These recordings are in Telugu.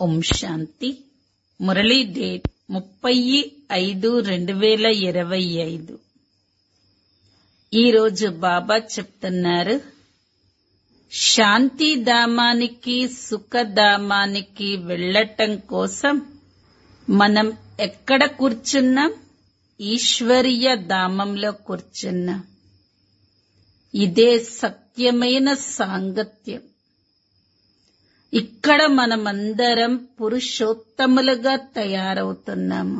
ఓం శాంతి మురళీ డేట్ ముప్పై ఐదు రెండు వేల ఇరవై ఐదు ఈరోజు బాబా చెప్తున్నారు శాంతిధామానికి సుఖధామానికి వెళ్ళటం కోసం మనం ఎక్కడ కూర్చున్నాం ఈశ్వరీయ ధామంలో కూర్చున్నాం ఇదే సత్యమైన సాంగత్యం ఇక్కడ మనమందరం పురుషోత్తములుగా తయారవుతున్నాము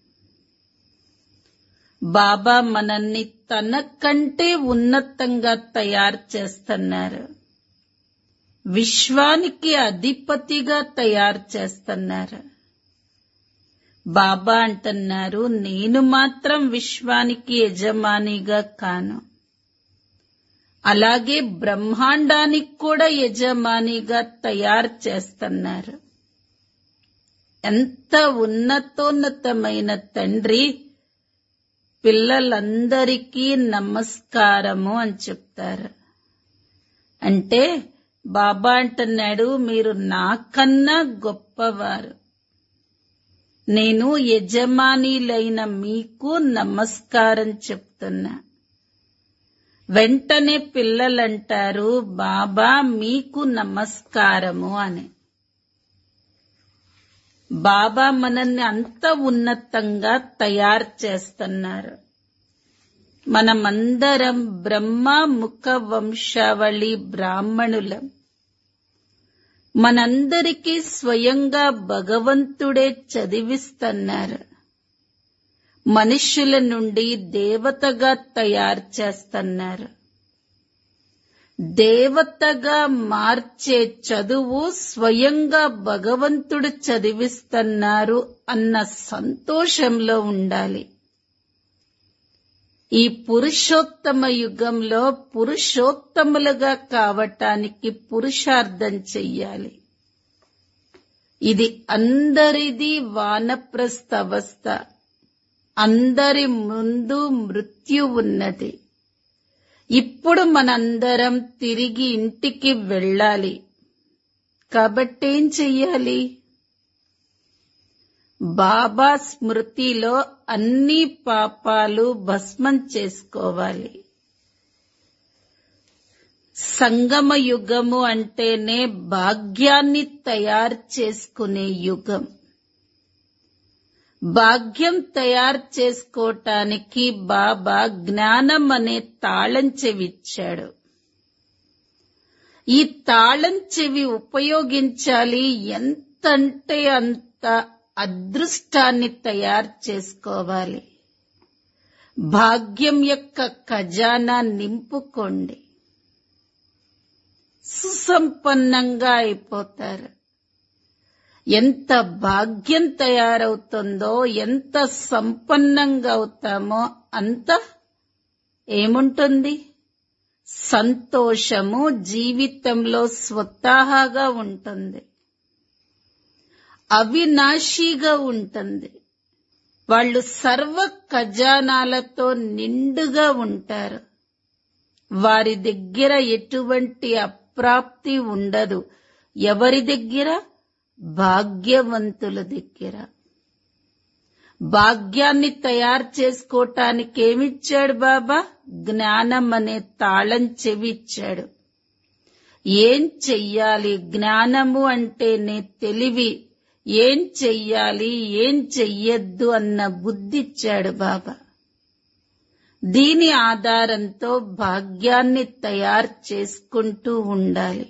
బాబా మనల్ని తన కంటే ఉన్నతంగా తయారు చేస్తున్నారు విశ్వానికి అధిపతిగా తయారు చేస్తున్నారు బాబా అంటున్నారు నేను మాత్రం విశ్వానికి యజమానిగా కాను అలాగే బ్రహ్మాండానికి కూడా యజమానిగా తయారు చేస్తున్నారు ఎంత ఉన్నతోన్నతమైన తండ్రి పిల్లలందరికీ నమస్కారము అని చెప్తారు అంటే బాబా అంటున్నాడు మీరు నాకన్నా గొప్పవారు నేను యజమానిలైన మీకు నమస్కారం చెప్తున్నా వెంటనే పిల్లలంటారు బాబా మీకు నమస్కారము అని బాబా మనల్ని అంత ఉన్నతంగా తయారు చేస్తున్నారు మనమందరం బ్రహ్మ ముఖ వంశావళి బ్రాహ్మణులం మనందరికీ స్వయంగా భగవంతుడే చదివిస్తున్నారు మనుష్యుల నుండి దేవతగా తయారు చేస్తున్నారు దేవతగా మార్చే చదువు స్వయంగా భగవంతుడు చదివిస్తున్నారు అన్న సంతోషంలో ఉండాలి ఈ పురుషోత్తమ యుగంలో పురుషోత్తములుగా కావటానికి పురుషార్థం చెయ్యాలి ఇది అందరిది వానప్రస్థ అవస్థ అందరి ముందు మృత్యు ఉన్నది ఇప్పుడు మనందరం తిరిగి ఇంటికి వెళ్ళాలి కాబట్టి ఏం చెయ్యాలి బాబా స్మృతిలో అన్ని పాపాలు భస్మం చేసుకోవాలి సంగమ యుగము అంటేనే భాగ్యాన్ని తయారు చేసుకునే యుగం భాగ్యం తయారు చేసుకోటానికి బాబా జ్ఞానం అనే తాళం చెవిచ్చాడు ఈ తాళం చెవి ఉపయోగించాలి ఎంతంటే అంత అదృష్టాన్ని తయారు చేసుకోవాలి భాగ్యం యొక్క ఖజానా నింపుకోండి సుసంపన్నంగా అయిపోతారు ఎంత భాగ్యం తయారవుతుందో ఎంత సంపన్నంగా అవుతామో అంత ఏముంటుంది సంతోషము జీవితంలో స్వతహాగా ఉంటుంది అవినాశిగా ఉంటుంది వాళ్ళు సర్వ ఖజానాలతో నిండుగా ఉంటారు వారి దగ్గర ఎటువంటి అప్రాప్తి ఉండదు ఎవరి దగ్గర భాగ్యవంతుల దగ్గర భాగ్యాన్ని తయారు చేసుకోటానికి ఏమిచ్చాడు బాబా జ్ఞానం అనే తాళం చెవిచ్చాడు ఏం చెయ్యాలి జ్ఞానము అంటేనే తెలివి ఏం చెయ్యాలి ఏం చెయ్యొద్దు అన్న బుద్ధిచ్చాడు బాబా దీని ఆధారంతో భాగ్యాన్ని తయారు చేసుకుంటూ ఉండాలి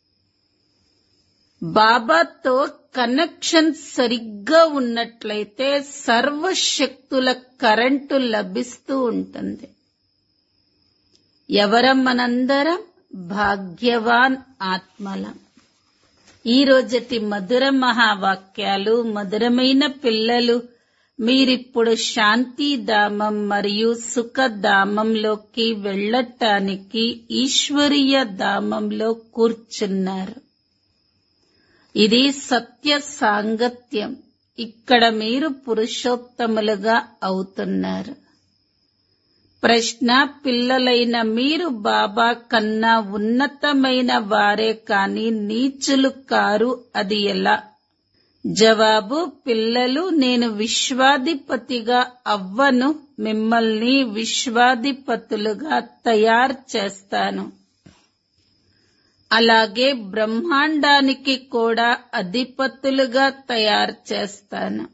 బాబాతో కనెక్షన్ సరిగ్గా ఉన్నట్లయితే సర్వశక్తుల కరెంటు లభిస్తూ ఉంటుంది ఎవరం మనందరం భాగ్యవాన్ ఆత్మలం ఈ రోజటి మధుర మహావాక్యాలు మధురమైన పిల్లలు మీరిప్పుడు శాంతిధామం మరియు సుఖధామంలోకి వెళ్ళటానికి ఈశ్వరీయ ధామంలో కూర్చున్నారు ఇది సత్య సాంగత్యం ఇక్కడ మీరు పురుషోత్తములుగా అవుతున్నారు ప్రశ్న పిల్లలైన మీరు బాబా కన్నా ఉన్నతమైన వారే కాని నీచులు కారు అది ఎలా జవాబు పిల్లలు నేను విశ్వాధిపతిగా అవ్వను మిమ్మల్ని విశ్వాధిపతులుగా తయారు చేస్తాను అలాగే బ్రహ్మాండానికి కూడా అధిపతులుగా తయారు చేస్తాను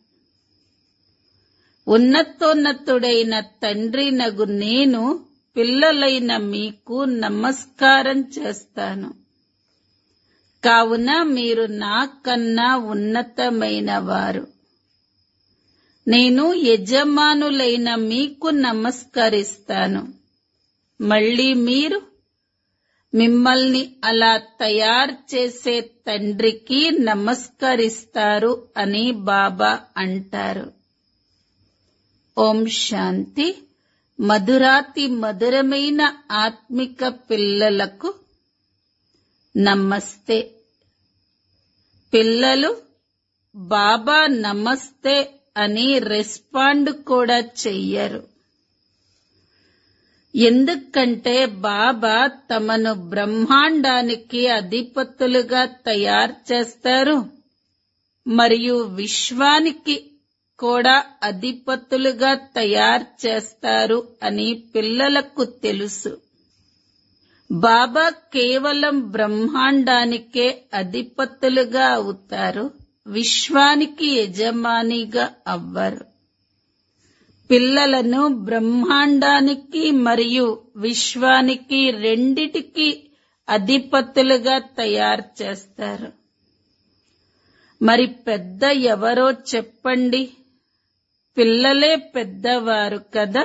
ఉన్నతోన్నతుడైన తండ్రి నగు నేను పిల్లలైన మీకు నమస్కారం చేస్తాను కావున మీరు నాకన్నా ఉన్నతమైన వారు నేను యజమానులైన మీకు నమస్కరిస్తాను మళ్ళీ మీరు మిమ్మల్ని అలా తయారు చేసే తండ్రికి నమస్కరిస్తారు అని బాబా అంటారు ఓం శాంతి మధురాతి మధురమైన ఆత్మిక పిల్లలకు నమస్తే పిల్లలు బాబా నమస్తే అని రెస్పాండ్ కూడా చెయ్యరు ఎందుకంటే బాబా తమను బ్రహ్మాండానికి అధిపతులుగా తయారు చేస్తారు మరియు విశ్వానికి కూడా అధిపతులుగా తయారు చేస్తారు అని పిల్లలకు తెలుసు బాబా కేవలం బ్రహ్మాండానికే అధిపతులుగా అవుతారు విశ్వానికి యజమానిగా అవ్వరు పిల్లలను బ్రహ్మాండానికి మరియు విశ్వానికి రెండిటికి అధిపతులుగా తయారు చేస్తారు మరి పెద్ద ఎవరో చెప్పండి పిల్లలే పెద్దవారు కదా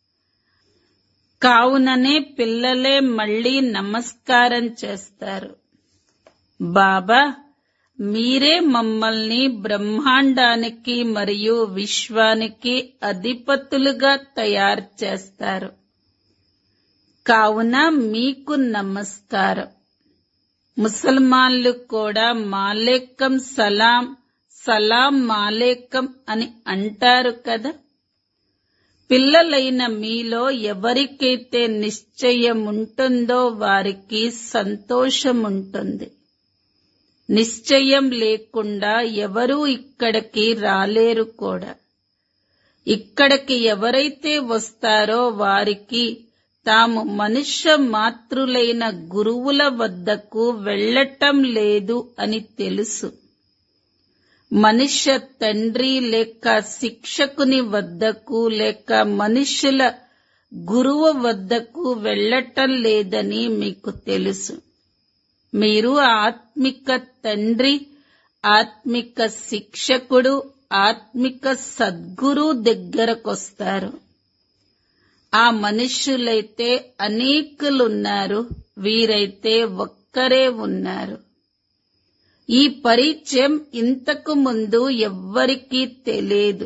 కావుననే పిల్లలే మళ్ళీ నమస్కారం చేస్తారు బాబా మీరే మమ్మల్ని బ్రహ్మాండానికి మరియు విశ్వానికి అధిపతులుగా తయారు చేస్తారు కావున మీకు నమస్కారం ముసల్మాన్లు కూడా మాలేకం సలాం సలాం మాలేకం అని అంటారు కదా పిల్లలైన మీలో ఎవరికైతే నిశ్చయం ఉంటుందో వారికి సంతోషం ఉంటుంది నిశ్చయం లేకుండా ఎవరూ ఇక్కడికి రాలేరు కూడా ఇక్కడికి ఎవరైతే వస్తారో వారికి తాము మనుష్య మాతృలైన గురువుల వద్దకు వెళ్ళటం లేదు అని తెలుసు మనుష్య తండ్రి లేక శిక్షకుని వద్దకు లేక మనుషుల గురువు వద్దకు వెళ్ళటం లేదని మీకు తెలుసు మీరు ఆత్మిక తండ్రి ఆత్మిక శిక్షకుడు ఆత్మిక సద్గురు దగ్గరకొస్తారు ఆ మనుష్యులైతే అనేకులున్నారు వీరైతే ఒక్కరే ఉన్నారు ఈ పరిచయం ఇంతకు ముందు ఎవ్వరికీ తెలియదు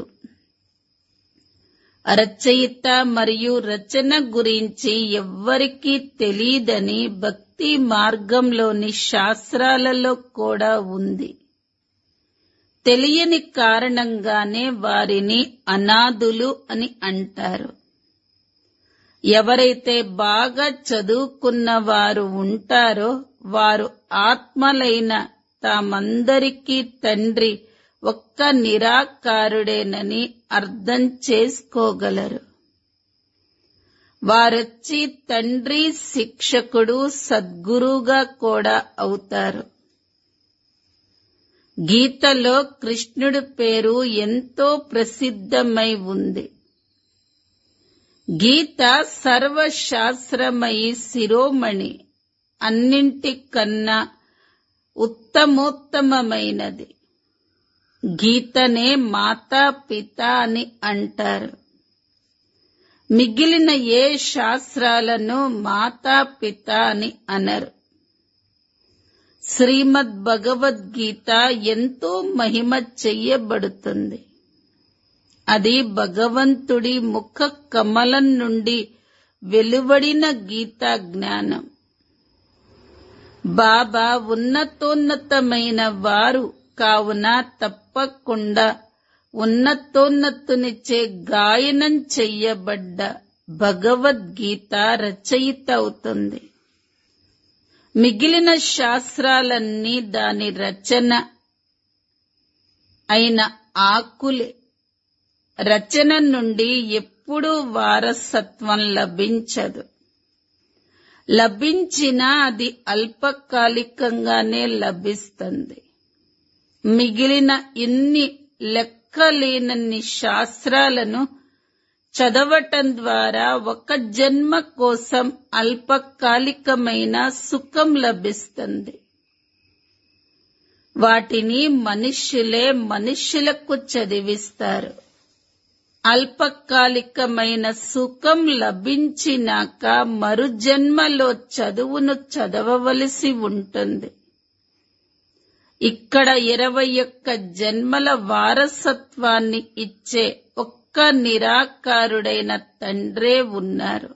రచయిత మరియు రచన గురించి ఎవ్వరికీ తెలియదని భక్తి మార్గంలోని శాస్త్రాలలో కూడా ఉంది తెలియని కారణంగానే వారిని అనాథులు అని అంటారు ఎవరైతే బాగా చదువుకున్న వారు ఉంటారో వారు ఆత్మలైన తామందరికీ తండ్రి ఒక్క నిరాకారుడేనని అర్థం చేసుకోగలరు వారొచ్చి తండ్రి శిక్షకుడు సద్గురుగా కూడా అవుతారు గీతలో కృష్ణుడి పేరు ఎంతో ప్రసిద్ధమై ఉంది గీత సర్వశాస్త్రమయి శిరోమణి అన్నింటికన్నా ఉత్తమోత్తమమైనది గీతనే మాతా పిత అని అంటారు మిగిలిన ఏ శాస్త్రాలను మాతా పిత అని అనరు శ్రీమద్ భగవద్గీత ఎంతో మహిమ చెయ్యబడుతుంది అది భగవంతుడి ముఖ కమలం నుండి వెలువడిన గీతా జ్ఞానం బాబా ఉన్నతోన్నతమైన వారు కావున తప్పకుండా ఉన్నతోన్నతునిచే గాయనం చెయ్యబడ్డ భగవద్గీత రచయిత అవుతుంది మిగిలిన శాస్త్రాలన్నీ దాని రచన అయిన ఆకులే రచన నుండి ఎప్పుడూ వారసత్వం లభించదు లభించినా అది అల్పకాలికంగానే లభిస్తుంది మిగిలిన ఇన్ని లెక్కలేనన్ని శాస్త్రాలను చదవటం ద్వారా ఒక జన్మ కోసం అల్పకాలికమైన సుఖం లభిస్తుంది వాటిని మనుష్యులే మనుష్యులకు చదివిస్తారు అల్పకాలికమైన సుఖం లభించినాక మరుజన్మలో చదువును చదవవలసి ఉంటుంది ఇక్కడ ఇరవై ఒక్క జన్మల వారసత్వాన్ని ఇచ్చే ఒక్క నిరాకారుడైన తండ్రే ఉన్నారు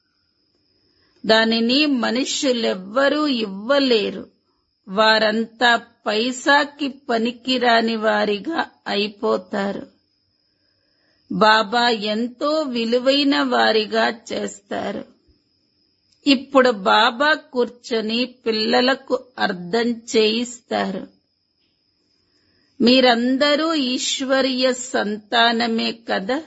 దానిని మనుష్యులెవ్వరూ ఇవ్వలేరు వారంతా పైసాకి పనికిరాని వారిగా అయిపోతారు బాబా ఎంతో విలువైన వారిగా చేస్తారు ఇప్పుడు బాబా కూర్చొని పిల్లలకు అర్థం చేయిస్తారు మీరందరూ ఈశ్వరీయ సంతానమే కదా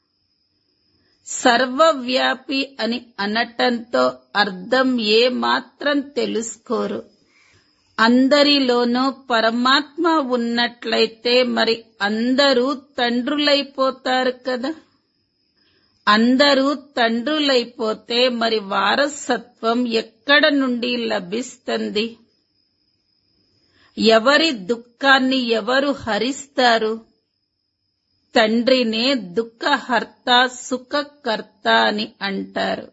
సర్వవ్యాపి అని అనటంతో అర్థం ఏ మాత్రం తెలుసుకోరు అందరిలోనూ పరమాత్మ ఉన్నట్లయితే మరి అందరూ తండ్రులైపోతారు కదా అందరూ తండ్రులైపోతే మరి వారసత్వం ఎక్కడ నుండి లభిస్తుంది ఎవరి దుఃఖాన్ని ఎవరు హరిస్తారు తండ్రినే దుఃఖహర్త సుఖకర్త అని అంటారు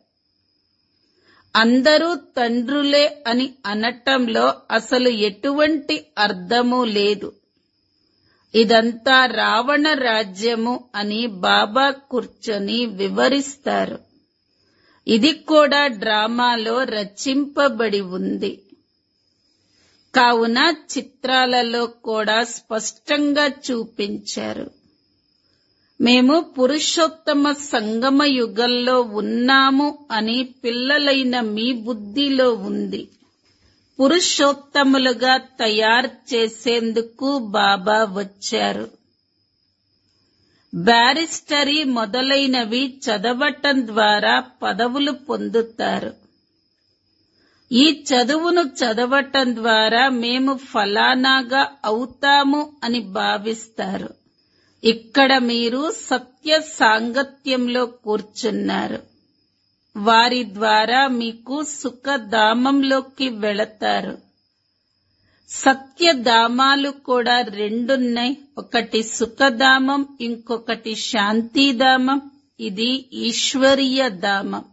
అందరూ తండ్రులే అని అనటంలో అసలు ఎటువంటి అర్థము లేదు ఇదంతా రావణ రాజ్యము అని బాబా కూర్చొని వివరిస్తారు ఇది కూడా డ్రామాలో రచింపబడి ఉంది కావున చిత్రాలలో కూడా స్పష్టంగా చూపించారు మేము పురుషోత్తమ సంగమ యుగంలో ఉన్నాము అని పిల్లలైన మీ బుద్ధిలో ఉంది పురుషోత్తములుగా తయారు చేసేందుకు బాబా వచ్చారు బ్యారిస్టరీ మొదలైనవి చదవటం ద్వారా పదవులు పొందుతారు ఈ చదువును చదవటం ద్వారా మేము ఫలానాగా అవుతాము అని భావిస్తారు ఇక్కడ మీరు సత్య సాంగత్యంలో కూర్చున్నారు వారి ద్వారా మీకు సుఖధామంలోకి వెళతారు సత్యధామాలు కూడా రెండున్నాయి ఒకటి సుఖధామం ఇంకొకటి శాంతిధామం ఇది ఈశ్వరీయ ధామం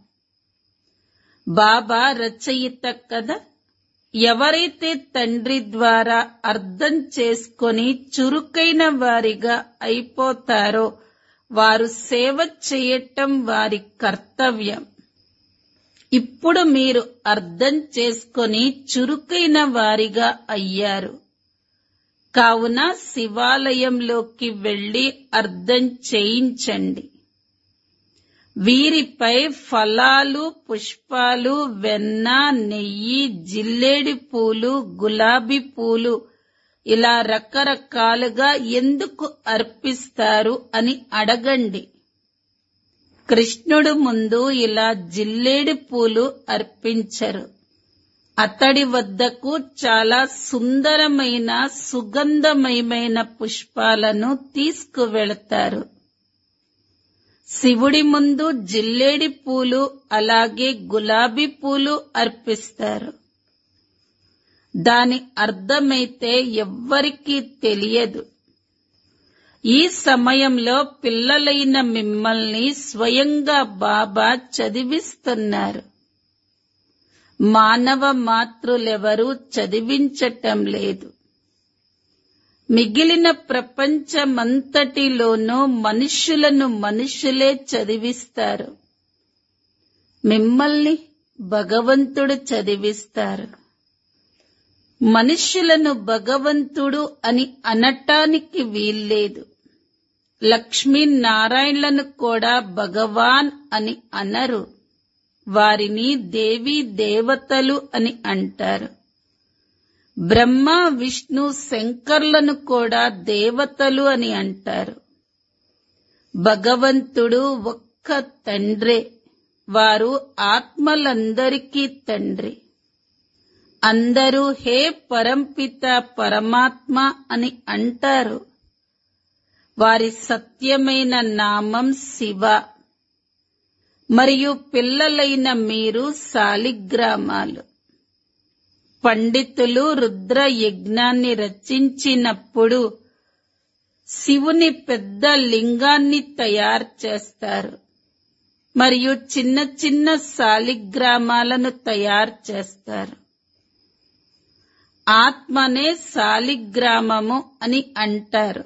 బాబా రచయిత కదా ఎవరైతే తండ్రి ద్వారా అర్థం చేసుకొని చురుకైన వారిగా అయిపోతారో వారు సేవ చేయటం వారి కర్తవ్యం ఇప్పుడు మీరు అర్థం చేసుకొని చురుకైన వారిగా అయ్యారు కావున శివాలయంలోకి వెళ్లి అర్థం చేయించండి వీరిపై ఫలాలు పుష్పాలు వెన్న నెయ్యి జిల్లేడి పూలు గులాబీ పూలు ఇలా రకరకాలుగా ఎందుకు అర్పిస్తారు అని అడగండి కృష్ణుడు ముందు ఇలా జిల్లేడి పూలు అర్పించరు అతడి వద్దకు చాలా సుందరమైన సుగంధమయమైన పుష్పాలను తీసుకువెళతారు శివుడి ముందు జిల్లేడి పూలు అలాగే గులాబీ పూలు అర్పిస్తారు దాని అర్థమైతే ఎవ్వరికీ తెలియదు ఈ సమయంలో పిల్లలైన మిమ్మల్ని స్వయంగా బాబా చదివిస్తున్నారు మానవ మాతృలెవరూ చదివించటం లేదు మిగిలిన ప్రపంచమంతటిలోనూ మనుష్యులను మనుష్యులే చదివిస్తారు మిమ్మల్ని భగవంతుడు చదివిస్తారు మనుష్యులను భగవంతుడు అని అనటానికి వీల్లేదు లక్ష్మీనారాయణలను కూడా భగవాన్ అని అనరు వారిని దేవీ దేవతలు అని అంటారు బ్రహ్మ విష్ణు శంకర్లను కూడా దేవతలు అని అంటారు భగవంతుడు ఒక్క తండ్రే వారు ఆత్మలందరికీ తండ్రి అందరూ హే పరంపిత పరమాత్మ అని అంటారు వారి సత్యమైన నామం శివ మరియు పిల్లలైన మీరు సాలిగ్రామాలు పండితులు రుద్ర యజ్ఞాన్ని రచించినప్పుడు శివుని పెద్ద లింగాన్ని తయారు చేస్తారు మరియు చిన్న చిన్న సాలిగ్రామాలను తయారు చేస్తారు ఆత్మనే సాలిగ్రామము అని అంటారు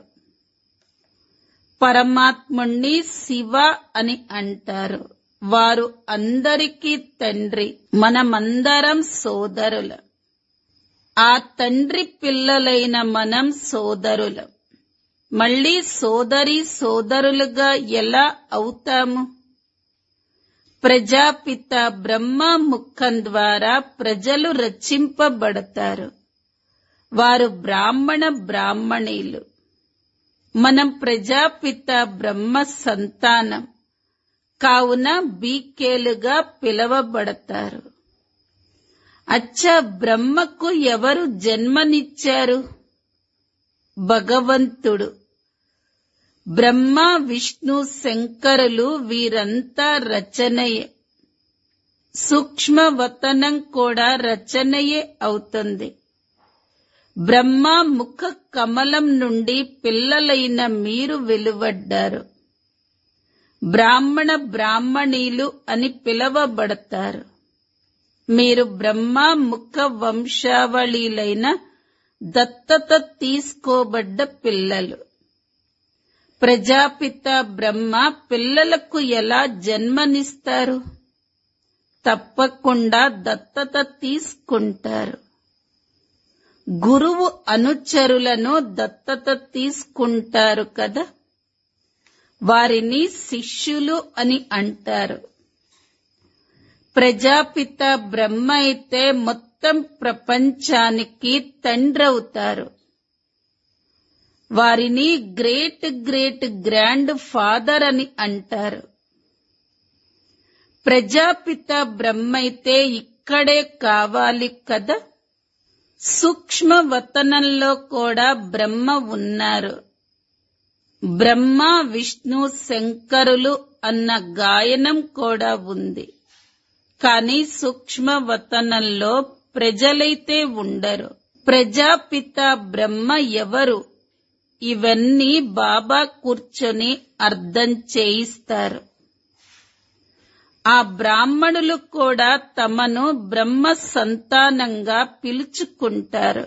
పరమాత్ముణ్ణి శివ అని అంటారు వారు అందరికీ తండ్రి మనమందరం సోదరులం ఆ తండ్రి పిల్లలైన మనం సోదరులం మళ్ళీ సోదరి సోదరులుగా ఎలా అవుతాము ప్రజాపిత బ్రహ్మ ముఖం ద్వారా ప్రజలు రచింపబడతారు వారు బ్రాహ్మణ బ్రాహ్మణీలు మనం ప్రజాపిత బ్రహ్మ సంతానం కావున బీకేలుగా పిలవబడతారు అచ్చ బ్రహ్మకు ఎవరు జన్మనిచ్చారు భగవంతుడు బ్రహ్మ విష్ణు శంకరులు వీరంతా రచనయే సూక్ష్మవతనం కూడా రచనయే అవుతుంది బ్రహ్మ ముఖ కమలం నుండి పిల్లలైన మీరు వెలువడ్డారు బ్రాహ్మణ బ్రాహ్మణీలు అని పిలవబడతారు మీరు బ్రహ్మ ముఖ వంశావళిలైన దత్తత తీసుకోబడ్డ పిల్లలు ప్రజాపిత బ్రహ్మ పిల్లలకు ఎలా జన్మనిస్తారు తప్పకుండా దత్తత తీసుకుంటారు గురువు అనుచరులను దత్తత తీసుకుంటారు కదా వారిని శిష్యులు అని అంటారు ప్రజాపిత బ్రహ్మ అయితే మొత్తం ప్రపంచానికి తండ్రవుతారు వారిని గ్రేట్ గ్రేట్ గ్రాండ్ ఫాదర్ అని అంటారు ప్రజాపిత బ్రహ్మ అయితే ఇక్కడే కావాలి కదా సూక్ష్మ వతనంలో కూడా బ్రహ్మ ఉన్నారు బ్రహ్మ విష్ణు శంకరులు అన్న గాయనం కూడా ఉంది కానీ సూక్ష్మ వతనంలో ప్రజలైతే ఉండరు ప్రజాపిత బ్రహ్మ ఎవరు ఇవన్నీ బాబా కూర్చొని అర్థం చేయిస్తారు ఆ బ్రాహ్మణులు కూడా తమను బ్రహ్మ సంతానంగా పిలుచుకుంటారు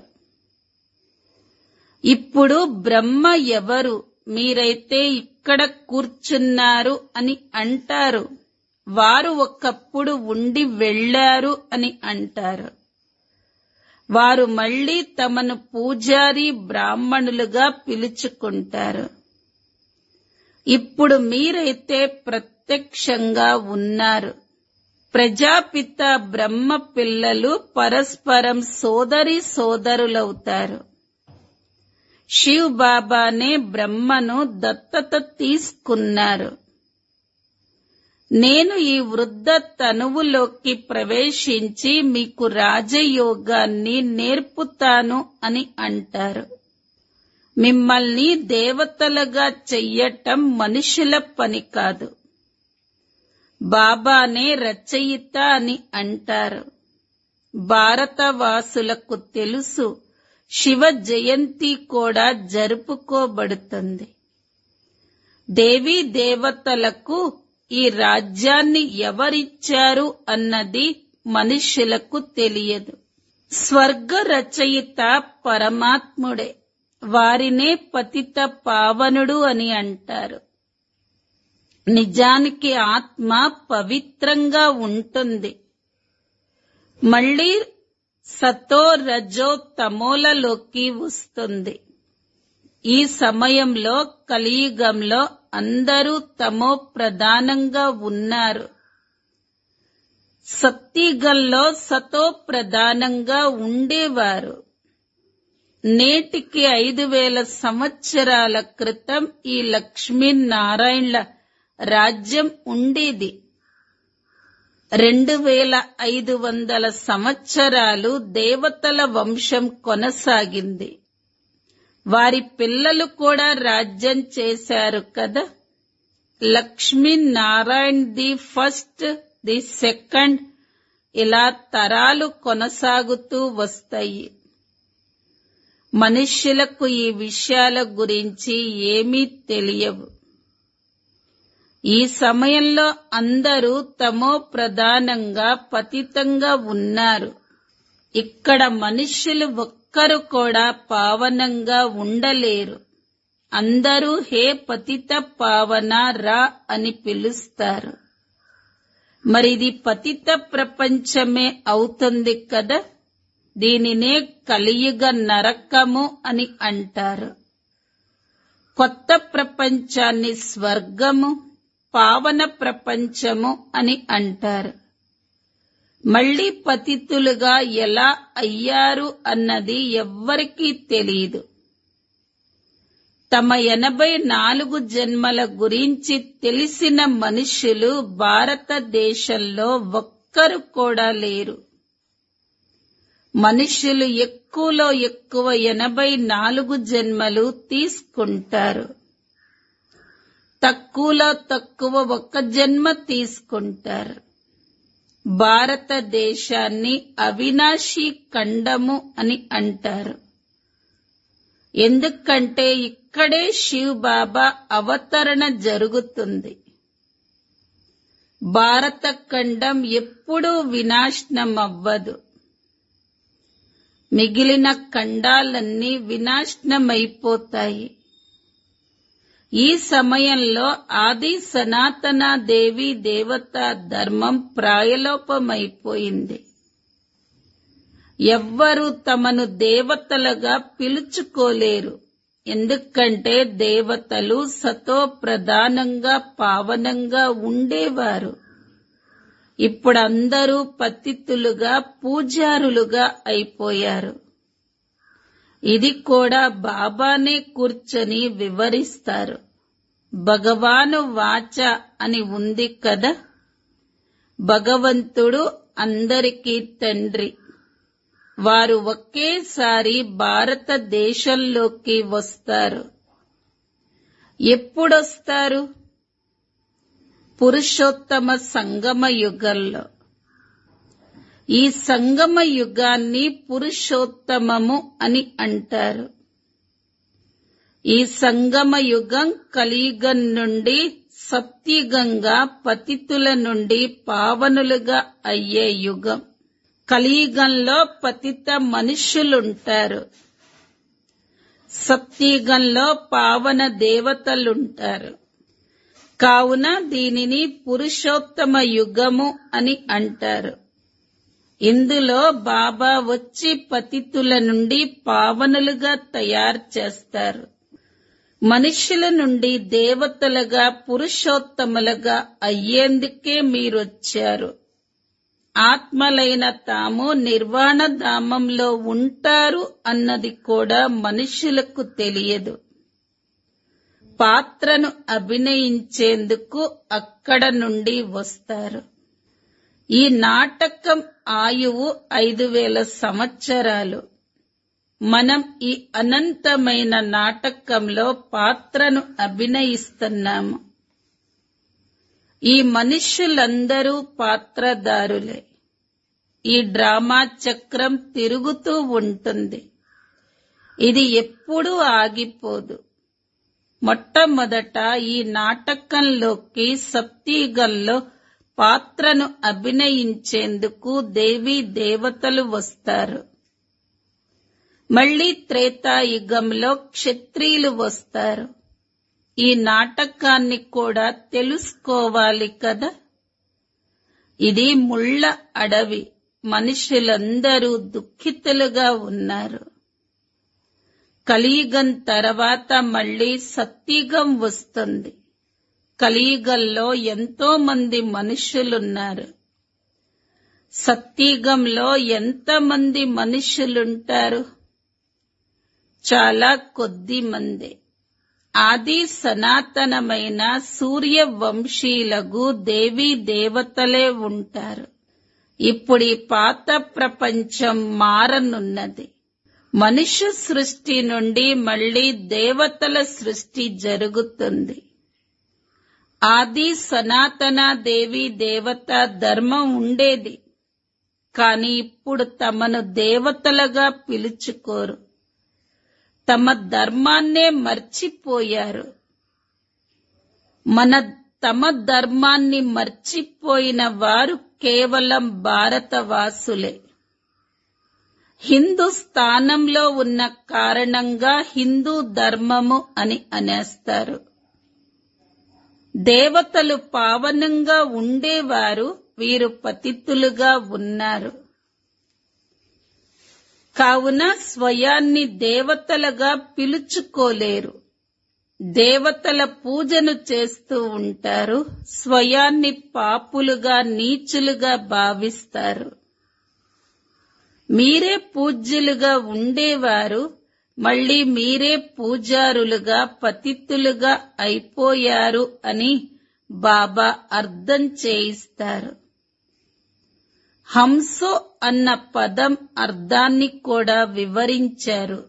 ఇప్పుడు బ్రహ్మ ఎవరు మీరైతే ఇక్కడ కూర్చున్నారు అని అంటారు వారు ఒకప్పుడు ఉండి వెళ్ళారు అని అంటారు వారు మళ్ళీ తమను పూజారి బ్రాహ్మణులుగా పిలుచుకుంటారు ఇప్పుడు మీరైతే ప్రత్యక్షంగా ఉన్నారు ప్రజాపిత బ్రహ్మ పిల్లలు పరస్పరం సోదరి సోదరులవుతారు శివ్ బాబానే బ్రహ్మను దత్తత తీసుకున్నారు నేను ఈ వృద్ధ తనువులోకి ప్రవేశించి మీకు రాజయోగాన్ని నేర్పుతాను అని అంటారు మిమ్మల్ని దేవతలుగా చెయ్యటం మనుషుల పని కాదు బాబానే రచయిత అని అంటారు భారతవాసులకు తెలుసు శివ జయంతి కూడా జరుపుకోబడుతుంది దేవీ దేవతలకు ఈ రాజ్యాన్ని ఎవరిచ్చారు అన్నది మనుష్యులకు తెలియదు స్వర్గ రచయిత పరమాత్ముడే వారినే పతిత పావనుడు అని అంటారు నిజానికి ఆత్మ పవిత్రంగా ఉంటుంది మళ్ళీ సతో రజో తమోలలోకి వస్తుంది ఈ సమయంలో కలియుగంలో అందరూ తమో ప్రధానంగా ఉన్నారు సత్తిగల్లో సతో ప్రధానంగా ఉండేవారు నేటికి ఐదు వేల సంవత్సరాల క్రితం ఈ లక్ష్మీనారాయణల రాజ్యం ఉండేది రెండు వేల ఐదు వందల సంవత్సరాలు దేవతల వంశం కొనసాగింది వారి పిల్లలు కూడా రాజ్యం చేశారు కదా Lakshminarayan the first the second ఇలా తరాలు కొనసాగుతూ వస్తాయి మనుష్యులకు ఈ విషయాల గురించి ఏమీ తెలియవు ఈ సమయంలో అందరూ తమో ప్రధానంగా పతితంగా ఉన్నారు ఇక్కడ మనుష్యులు ఒక్కరు కూడా పావనంగా ఉండలేరు అందరూ హే పతిత పావన రా అని పిలుస్తారు మరిది పతిత ప్రపంచమే అవుతుంది కదా దీనినే కలియుగ నరకము అని అంటారు కొత్త ప్రపంచాన్ని స్వర్గము పావన ప్రపంచము అని అంటారు మళ్ళీ పతితులుగా ఎలా అయ్యారు అన్నది ఎవ్వరికీ తెలియదు తమ ఎనభై నాలుగు జన్మల గురించి తెలిసిన మనుషులు భారతదేశంలో ఒక్కరు కూడా లేరు మనుషులు ఎక్కువలో ఎక్కువ ఎనభై నాలుగు జన్మలు తీసుకుంటారు తక్కువలో తక్కువ ఒక్క జన్మ తీసుకుంటారు భారతదేశాన్ని అవినాశి ఖండము అని అంటారు ఎందుకంటే ఇక్కడే శివ్ బాబా అవతరణ జరుగుతుంది భారత ఖండం ఎప్పుడూ వినాశనం అవ్వదు మిగిలిన ఖండాలన్నీ వినాశనమైపోతాయి ఈ సమయంలో ఆది సనాతన దేవి దేవత ధర్మం ప్రాయలోపమైపోయింది ఎవ్వరూ తమను దేవతలుగా పిలుచుకోలేరు ఎందుకంటే దేవతలు సతో ప్రధానంగా పావనంగా ఉండేవారు ఇప్పుడు అందరూ పతితులుగా పూజారులుగా అయిపోయారు ఇది కూడా బాబానే కూర్చొని వివరిస్తారు భగవాను వాచ అని ఉంది కదా భగవంతుడు అందరికీ తండ్రి వారు ఒకేసారి భారతదేశంలోకి వస్తారు ఎప్పుడొస్తారు పురుషోత్తమ సంగమ యుగంలో ఈ సంగమ యుగాన్ని పురుషోత్తమము అని అంటారు ఈ సంగమ యుగం కలియుగం నుండి సత్యుగంగా పతితుల నుండి పావనులుగా అయ్యే యుగం కలియుగంలో పతిత మనుష్యులుంటారు సత్యుగంలో పావన దేవతలుంటారు కావున దీనిని పురుషోత్తమ యుగము అని అంటారు ఇందులో బాబా వచ్చి పతితుల నుండి పావనులుగా తయారు చేస్తారు మనుషుల నుండి దేవతలుగా పురుషోత్తములుగా అయ్యేందుకే మీరొచ్చారు ఆత్మలైన తాము నిర్వాణ ధామంలో ఉంటారు అన్నది కూడా మనుషులకు తెలియదు పాత్రను అభినయించేందుకు అక్కడ నుండి వస్తారు ఈ నాటకం ఆయువు ఐదు వేల సంవత్సరాలు మనం ఈ అనంతమైన నాటకంలో పాత్రను అభినయిస్తున్నాము ఈ మనుష్యులందరూ పాత్రదారులే ఈ డ్రామా చక్రం తిరుగుతూ ఉంటుంది ఇది ఎప్పుడూ ఆగిపోదు మొట్టమొదట ఈ నాటకంలోకి సప్తీగంలో పాత్రను అభినయించేందుకు దేవీ దేవతలు వస్తారు మళ్లీ త్రేతాయుగంలో క్షత్రియులు వస్తారు ఈ నాటకాన్ని కూడా తెలుసుకోవాలి కదా ఇది ముళ్ళ అడవి మనుషులందరూ దుఃఖితులుగా ఉన్నారు కలియుగం తర్వాత మళ్ళీ సత్యుగం వస్తుంది కలియుగంలో ఎంతో మంది మనుషులున్నారు సత్యుగంలో ఎంతమంది మనుషులుంటారు చాలా కొద్ది మందే ఆది సనాతనమైన సూర్య వంశీలకు దేవీ దేవతలే ఉంటారు ఇప్పుడు ఈ పాత ప్రపంచం మారనున్నది మనుష్య సృష్టి నుండి మళ్ళీ దేవతల సృష్టి జరుగుతుంది ఆది సనాతన దేవి దేవత ధర్మం ఉండేది కాని ఇప్పుడు తమను దేవతలుగా పిలుచుకోరు తమ ధర్మాన్నే మర్చిపోయారు మన తమ ధర్మాన్ని మర్చిపోయిన వారు కేవలం భారతవాసులే హిందూ స్థానంలో ఉన్న కారణంగా హిందూ ధర్మము అని అనేస్తారు దేవతలు పావనంగా ఉండేవారు వీరు పతితులుగా ఉన్నారు కావున స్వయాన్ని దేవతలుగా పిలుచుకోలేరు దేవతల పూజను చేస్తూ ఉంటారు స్వయాన్ని పాపులుగా నీచులుగా భావిస్తారు మీరే పూజ్యులుగా ఉండేవారు మళ్ళీ మీరే పూజారులుగా పతితులుగా అయిపోయారు అని బాబా అర్థం చేయిస్తారు హంసో అన్న పదం అర్థాన్ని కూడా వివరించారు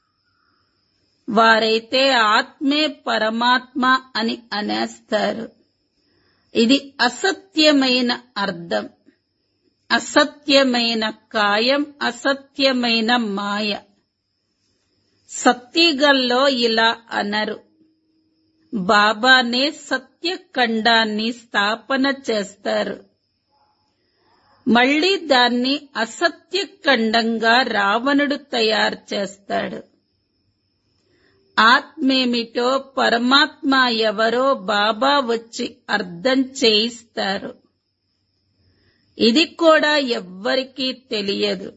వారైతే ఆత్మే పరమాత్మ అని అనేస్తారు ఇది అసత్యమైన అర్థం అసత్యమైన కాయం అసత్యమైన మాయ సత్యగల్లో ఇలా అనరు బాబానే సత్యఖండాన్ని స్థాపన చేస్తారు మళ్ళీ దాన్ని అసత్యఖండంగా రావణుడు తయారు చేస్తాడు ఆత్మేమిటో పరమాత్మ ఎవరో బాబా వచ్చి అర్థం చేయిస్తారు ఇది కూడా ఎవ్వరికీ తెలియదు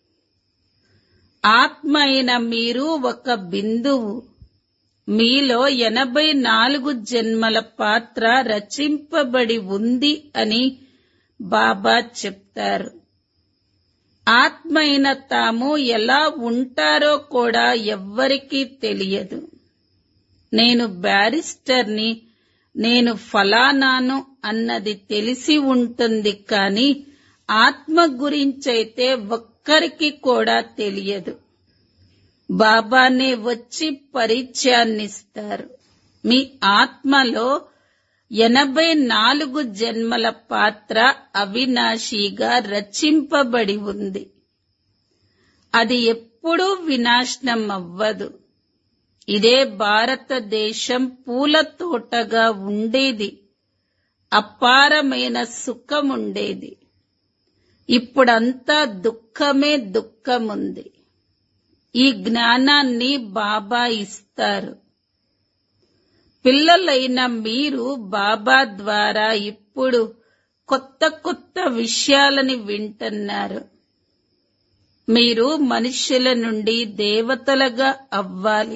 ఆత్మ అయిన మీరు ఒక బిందువు మీలో ఎనభై నాలుగు జన్మల పాత్ర రచింపబడి ఉంది అని బాబా చెప్తారు ఆత్మ అయిన తాము ఎలా ఉంటారో కూడా ఎవ్వరికీ తెలియదు నేను బ్యారిస్టర్ని నేను ఫలానాను అన్నది తెలిసి ఉంటుంది కానీ ఆత్మ గురించైతే ఒక్కరికి కూడా తెలియదు బాబానే వచ్చి పరిచయాన్నిస్తారు మీ ఆత్మలో ఎనభై నాలుగు జన్మల పాత్ర అవినాశిగా రచింపబడి ఉంది అది ఎప్పుడూ వినాశనం అవ్వదు ఇదే భారతదేశం పూల తోటగా ఉండేది అపారమైన సుఖముండేది ఇప్పుడంతా దుఃఖమే దుఃఖముంది ఈ జ్ఞానాన్ని బాబా ఇస్తారు పిల్లలైన మీరు బాబా ద్వారా ఇప్పుడు కొత్త కొత్త విషయాలని వింటున్నారు మీరు మనుష్యుల నుండి దేవతలుగా అవ్వాలి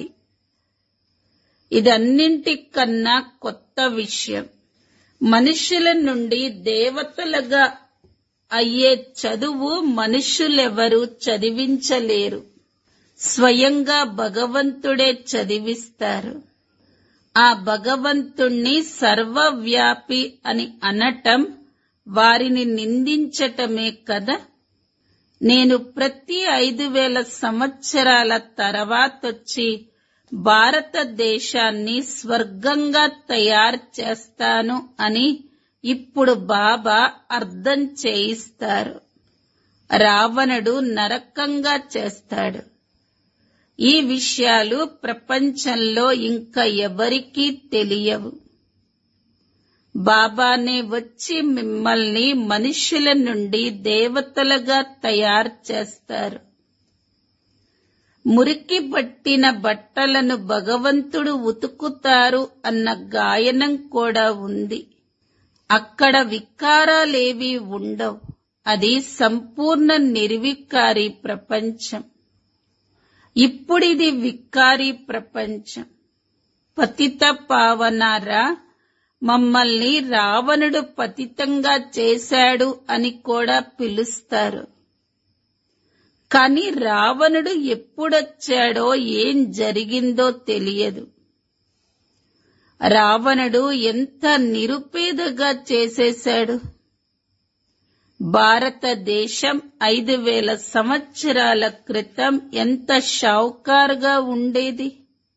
ఇదన్నింటికన్నా కొత్త విషయం మనుష్యుల నుండి దేవతలుగా అయ్యే చదువు మనుష్యులెవరూ చదివించలేరు స్వయంగా భగవంతుడే చదివిస్తారు ఆ భగవంతుణ్ణి సర్వవ్యాపి అని అనటం వారిని నిందించటమే కదా నేను ప్రతి ఐదు వేల సంవత్సరాల తర్వాతొచ్చి భారతదేశాన్ని స్వర్గంగా తయారు చేస్తాను అని ఇప్పుడు బాబా అర్థం చేయిస్తారు రావణుడు నరకంగా చేస్తాడు ఈ విషయాలు ప్రపంచంలో ఇంకా ఎవరికీ తెలియవు బాబానే వచ్చి మిమ్మల్ని మనుష్యుల నుండి దేవతలుగా తయారు చేస్తారు మురికి పట్టిన బట్టలను భగవంతుడు ఉతుకుతారు అన్న గాయనం కూడా ఉంది అక్కడ వికారాలేవి ఉండవు అది సంపూర్ణ నిర్వికారి ప్రపంచం ఇప్పుడిది వికారి ప్రపంచం పతిత పావనారా మమ్మల్ని రావణుడు పతితంగా చేశాడు అని కూడా పిలుస్తారు కాని రావణుడు ఎప్పుడొచ్చాడో ఏం జరిగిందో తెలియదు రావణుడు ఎంత నిరుపేదగా చేసేశాడు భారతదేశం ఐదు వేల సంవత్సరాల క్రితం ఎంత షావుకారుగా ఉండేది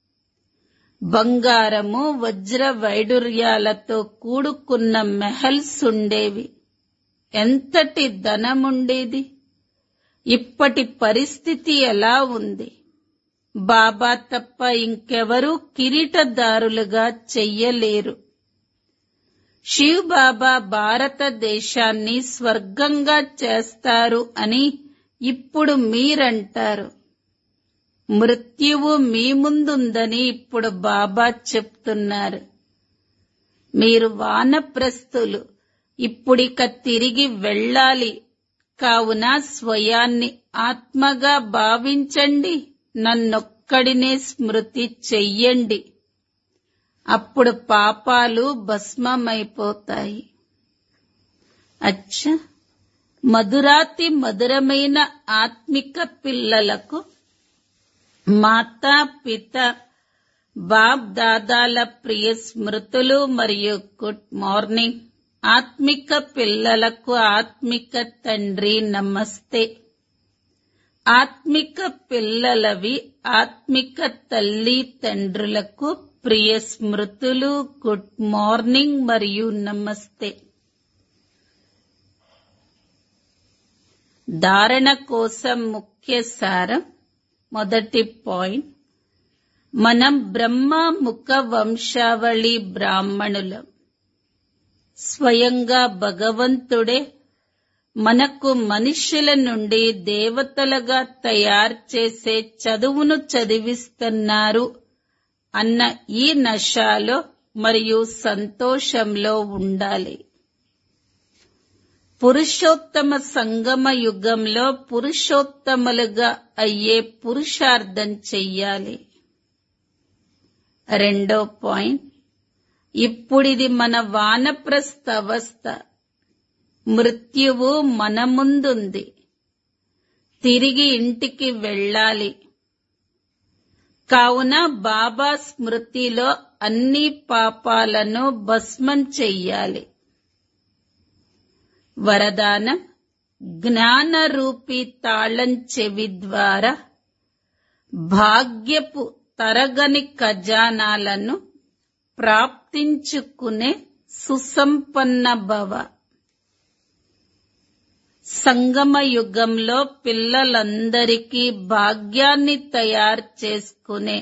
బంగారము వజ్ర వైడూర్యాలతో కూడుకున్న మెహల్స్ ఉండేవి ఎంతటి ధనముండేది ఇప్పటి పరిస్థితి ఎలా ఉంది బాబా తప్ప ఇంకెవరూ కిరీటదారులుగా చెయ్యలేరు శివ్ బాబా భారతదేశాన్ని స్వర్గంగా చేస్తారు అని ఇప్పుడు మీరంటారు మృత్యువు మీ ముందుందని ఇప్పుడు బాబా చెప్తున్నారు మీరు వానప్రస్తులు ఇప్పుడిక తిరిగి వెళ్ళాలి కావున స్వయాన్ని ఆత్మగా భావించండి నన్నొక్కడినే స్మృతి చెయ్యండి అప్పుడు పాపాలు భస్మమైపోతాయి అచ్చ మధురాతి మధురమైన ఆత్మిక పిల్లలకు మాతా పిత బాప్ దాదాల ప్రియ స్మృతులు మరియు గుడ్ మార్నింగ్ ఆత్మిక పిల్లలకు ఆత్మిక తండ్రి నమస్తే ఆత్మిక పిల్లలవి ఆత్మిక తల్లి తండ్రులకు ప్రియ స్మృతులు గుడ్ మార్నింగ్ మరియు నమస్తే ధారణ కోసం ముఖ్య సారం మొదటి పాయింట్ మనం బ్రహ్మ ముఖ వంశావళి బ్రాహ్మణులం స్వయంగా భగవంతుడే మనకు మనుష్యుల నుండి దేవతలుగా తయారు చేసే చదువును చదివిస్తున్నారు అన్న ఈ నశాలో మరియు సంతోషంలో ఉండాలి పురుషోత్తమ సంగమ యుగంలో పురుషోత్తములుగా అయ్యే పురుషార్థం చెయ్యాలి రెండో పాయింట్ ఇప్పుడిది మన వానప్రస్థ అవస్థ మృత్యువు మన ముందుంది తిరిగి ఇంటికి వెళ్ళాలి కావున బాబా స్మృతిలో అన్ని పాపాలను భస్మం చెయ్యాలి వరదానం జ్ఞానరూపి తాళం చెవి ద్వారా భాగ్యపు తరగని ఖజానాలను ప్రాప్తించుకునే సుసంపన్న భవ సంగమ యుగంలో పిల్లలందరికీ భాగ్యాన్ని తయారు చేసుకునే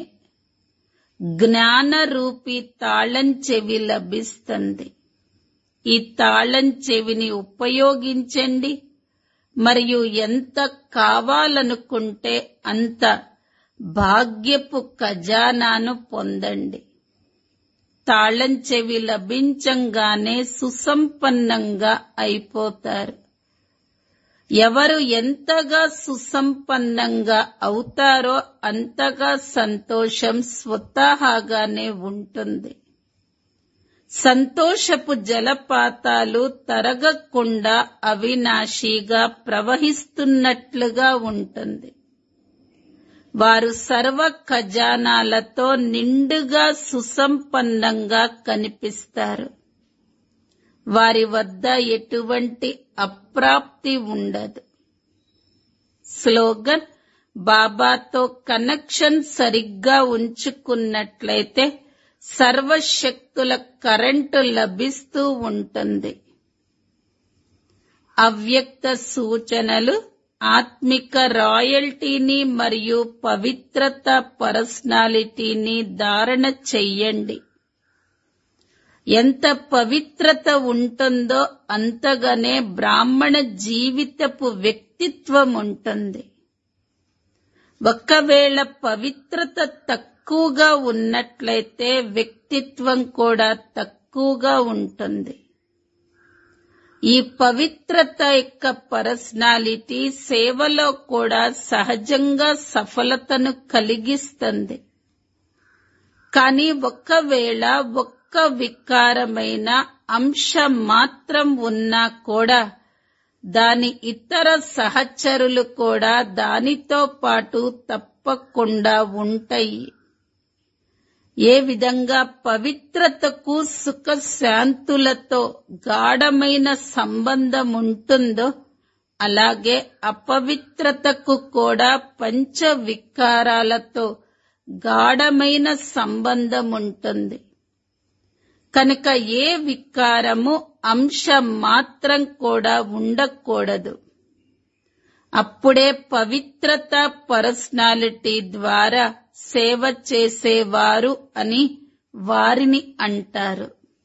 జ్ఞానరూపి తాళం చెవి లభిస్తుంది ఈ తాళం చెవిని ఉపయోగించండి మరియు ఎంత కావాలనుకుంటే అంత భాగ్యపు ఖజానాను పొందండి తాళం చెవి లభించంగానే సుసంపన్నంగా అయిపోతారు ఎవరు ఎంతగా సుసంపన్నంగా అవుతారో అంతగా సంతోషం స్వతహాగానే ఉంటుంది సంతోషపు జలపాతాలు తరగకుండా అవినాశిగా ప్రవహిస్తున్నట్లుగా ఉంటుంది వారు సర్వ ఖజానాలతో నిండుగా సుసంపన్నంగా కనిపిస్తారు వారి వద్ద ఎటువంటి అప్రాప్తి ఉండదు స్లోగన్ బాబాతో కనెక్షన్ సరిగ్గా ఉంచుకున్నట్లయితే సర్వశక్తుల కరెంటు లభిస్తూ ఉంటుంది అవ్యక్త సూచనలు ఆత్మిక రాయల్టీని మరియు పవిత్రత పర్సనాలిటీని ధారణ చెయ్యండి ఎంత పవిత్రత ఉంటుందో అంతగానే బ్రాహ్మణ జీవితపు వ్యక్తిత్వం ఉంటుంది ఒకవేళ పవిత్రత తక్కువగా ఉన్నట్లయితే వ్యక్తిత్వం కూడా తక్కువగా ఉంటుంది ఈ పవిత్రత యొక్క పర్సనాలిటీ సేవలో కూడా సహజంగా సఫలతను కలిగిస్తుంది కానీ ఒకవేళ ఒక్క వికారమైన అంశం మాత్రం ఉన్నా కూడా దాని ఇతర సహచరులు కూడా దానితో పాటు తప్పకుండా ఉంటాయి ఏ విధంగా పవిత్రతకు సుఖ శాంతులతో గాఢమైన సంబంధం ఉంటుందో అలాగే అపవిత్రతకు కూడా పంచ వికారాలతో గాఢమైన సంబంధం ఉంటుంది కనుక ఏ వికారము అంశం మాత్రం కూడా ఉండకూడదు అప్పుడే పవిత్రత పర్సనాలిటీ ద్వారా సేవ చేసేవారు అని వారిని అంటారు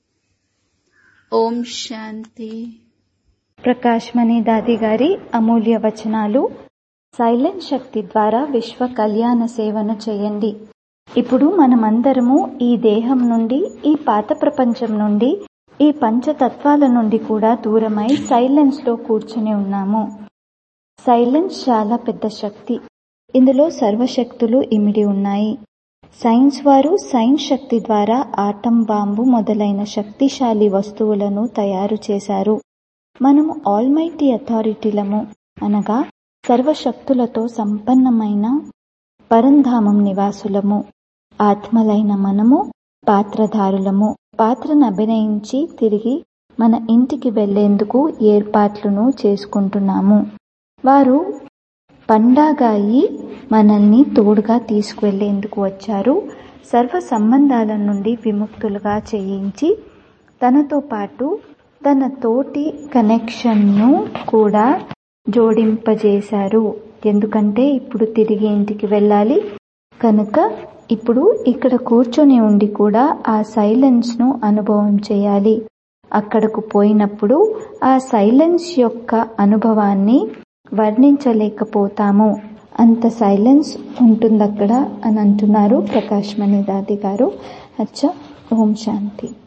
ఓం శాంతి ప్రకాష్ మణి దాది గారి అమూల్య వచనాలు సైలెంట్ శక్తి ద్వారా విశ్వ కళ్యాణ సేవను చేయండి ఇప్పుడు మనమందరము ఈ దేహం నుండి ఈ పాత ప్రపంచం నుండి ఈ పంచతత్వాల నుండి కూడా దూరమై సైలెన్స్ లో కూర్చుని ఉన్నాము సైలెన్స్ చాలా పెద్ద శక్తి ఇందులో సర్వశక్తులు ఇమిడి ఉన్నాయి సైన్స్ వారు సైన్స్ శక్తి ద్వారా ఆటం బాంబు మొదలైన శక్తిశాలి వస్తువులను తయారు చేశారు మనము ఆల్మైటీ అథారిటీలము అనగా సర్వశక్తులతో సంపన్నమైన పరంధామం నివాసులము ఆత్మలైన మనము పాత్రధారులము పాత్రను అభినయించి తిరిగి మన ఇంటికి వెళ్లేందుకు ఏర్పాట్లను చేసుకుంటున్నాము వారు పండాగాయి మనల్ని తోడుగా తీసుకువెళ్లేందుకు వచ్చారు సర్వ సంబంధాల నుండి విముక్తులుగా చేయించి తనతో పాటు తన తోటి కనెక్షన్ను కూడా జోడింపజేశారు ఎందుకంటే ఇప్పుడు తిరిగి ఇంటికి వెళ్ళాలి కనుక ఇప్పుడు ఇక్కడ కూర్చొని ఉండి కూడా ఆ సైలెన్స్ ను అనుభవం చేయాలి అక్కడకు పోయినప్పుడు ఆ సైలెన్స్ యొక్క అనుభవాన్ని వర్ణించలేకపోతాము అంత సైలెన్స్ ఉంటుంది అక్కడ అని అంటున్నారు ప్రకాష్ మణి దాది గారు అచ్చా ఓం శాంతి